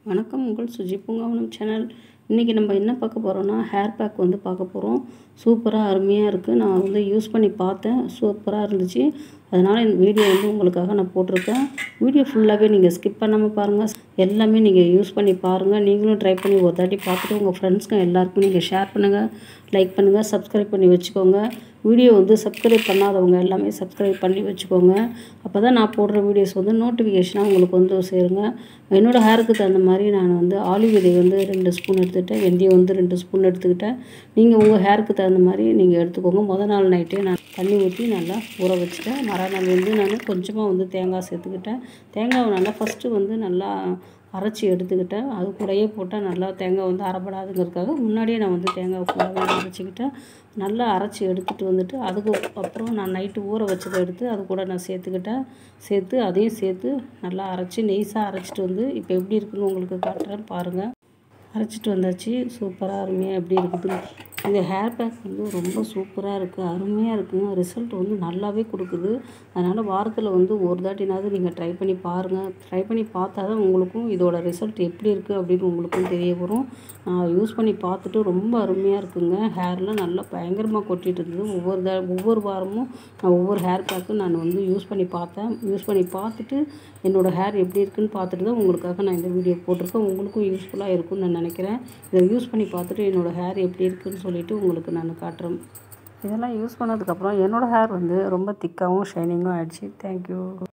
வணக்கம் உங்கள் சுஜி பூங்காவனம் சேனல் இன்றைக்கி நம்ம என்ன பார்க்க போகிறோன்னா ஹேர் பேக் வந்து பார்க்க போகிறோம் சூப்பராக அருமையாக இருக்குது நான் வந்து யூஸ் பண்ணி பார்த்தேன் சூப்பராக இருந்துச்சு அதனால் இந்த வீடியோ வந்து உங்களுக்காக நான் போட்டிருக்கேன் வீடியோ ஃபுல்லாகவே நீங்கள் ஸ்கிப் பண்ணாமல் பாருங்கள் எல்லாமே நீங்கள் யூஸ் பண்ணி பாருங்கள் நீங்களும் ட்ரை பண்ணி ஒரு தாட்டி பார்த்துட்டு உங்கள் ஃப்ரெண்ட்ஸ்க்கு எல்லாருக்கும் நீங்கள் ஷேர் பண்ணுங்கள் லைக் பண்ணுங்கள் சப்ஸ்கிரைப் பண்ணி வச்சுக்கோங்க வீடியோ வந்து சப்ஸ்கிரைப் பண்ணாதவங்க எல்லாமே சப்ஸ்கிரைப் பண்ணி வச்சுக்கோங்க அப்போ தான் நான் போடுற வீடியோஸ் வந்து நோட்டிஃபிகேஷனாக உங்களுக்கு வந்து சேருங்க என்னோடய ஹேருக்கு தகுந்த மாதிரி நான் வந்து ஆலிவ் விதை வந்து ரெண்டு ஸ்பூன் எடுத்துக்கிட்டேன் வெந்தயம் வந்து ரெண்டு ஸ்பூன் எடுத்துக்கிட்டேன் நீங்கள் உங்கள் ஹேருக்கு தகுந்த மாதிரி நீங்கள் எடுத்துக்கோங்க முத நாள் நைட்டே நான் தண்ணி ஊற்றி நல்லா ஊற வச்சுட்டேன் மறுநாள் வந்து நான் கொஞ்சமாக வந்து தேங்காய் சேர்த்துக்கிட்டேன் தேங்காவை நல்லா ஃபஸ்ட்டு வந்து நல்லா அரைச்சி எடுத்துக்கிட்டேன் அது கூடயே போட்டால் நல்லா தேங்காய் வந்து அரைப்படாதுங்கிறதுக்காக முன்னாடியே நான் வந்து தேங்காய் ஃபுல்லாகவே அரைச்சிக்கிட்டேன் நல்லா அரைச்சி எடுத்துகிட்டு வந்துட்டு அதுக்கு அப்புறம் நான் நைட்டு ஊற வச்சதை எடுத்து அது கூட நான் சேர்த்துக்கிட்டேன் சேர்த்து அதையும் சேர்த்து நல்லா அரைச்சி நெய்ஸாக அரைச்சிட்டு வந்து இப்போ எப்படி இருக்குன்னு உங்களுக்கு காட்டுறேன் பாருங்கள் அரைச்சிட்டு வந்தாச்சு சூப்பராக அருமையாக எப்படி இருக்குது இந்த ஹேர் பேக் வந்து ரொம்ப சூப்பராக இருக்குது அருமையாக இருக்குங்க ரிசல்ட் வந்து நல்லாவே கொடுக்குது அதனால் வாரத்தில் வந்து ஒரு தாட்டினாவது நீங்கள் ட்ரை பண்ணி பாருங்கள் ட்ரை பண்ணி பார்த்தா தான் உங்களுக்கும் இதோட ரிசல்ட் எப்படி இருக்குது அப்படின்னு உங்களுக்கும் தெரிய வரும் நான் யூஸ் பண்ணி பார்த்துட்டு ரொம்ப அருமையாக இருக்குங்க ஹேர்லாம் நல்லா பயங்கரமாக கொட்டிகிட்டு இருந்தது ஒவ்வொரு த ஒவ்வொரு வாரமும் நான் ஒவ்வொரு ஹேர் பேக்கும் நான் வந்து யூஸ் பண்ணி பார்த்தேன் யூஸ் பண்ணி பார்த்துட்டு என்னோடய ஹேர் எப்படி இருக்குன்னு பார்த்துட்டு தான் உங்களுக்காக நான் இந்த வீடியோ போட்டிருக்கேன் உங்களுக்கும் யூஸ்ஃபுல்லாக இருக்கும்னு நான் நினைக்கிறேன் இதை யூஸ் பண்ணி பார்த்துட்டு என்னோடய ஹேர் எப்படி இருக்குன்னு சொல்லிவிட்டு உங்களுக்கு நான் காட்டுறேன் இதெல்லாம் யூஸ் பண்ணதுக்கப்புறம் என்னோடய ஹேர் வந்து ரொம்ப திக்காகவும் ஷைனிங்கும் ஆகிடுச்சு தேங்க்யூ